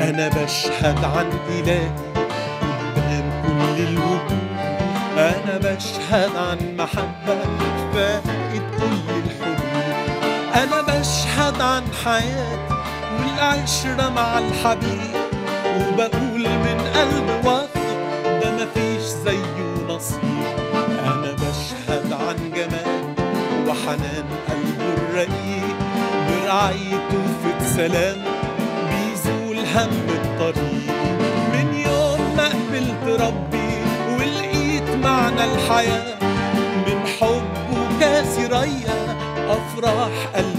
أنا بشهد عن إلهي قدام كل الوجود أنا بشهد عن محبة فائت كل الحدود أنا بشهد عن حياتي والعشرة مع الحبيب وبقول من قلب واثق ده مفيش زيه نصيب أنا بشهد عن جمال وحنان قلبه الرقيق برعايته في سلام بيزول هم الطريق من يوم ما قبلت ربي ولقيت معنى الحياة من حبه كاسي ريا أفراح قلبي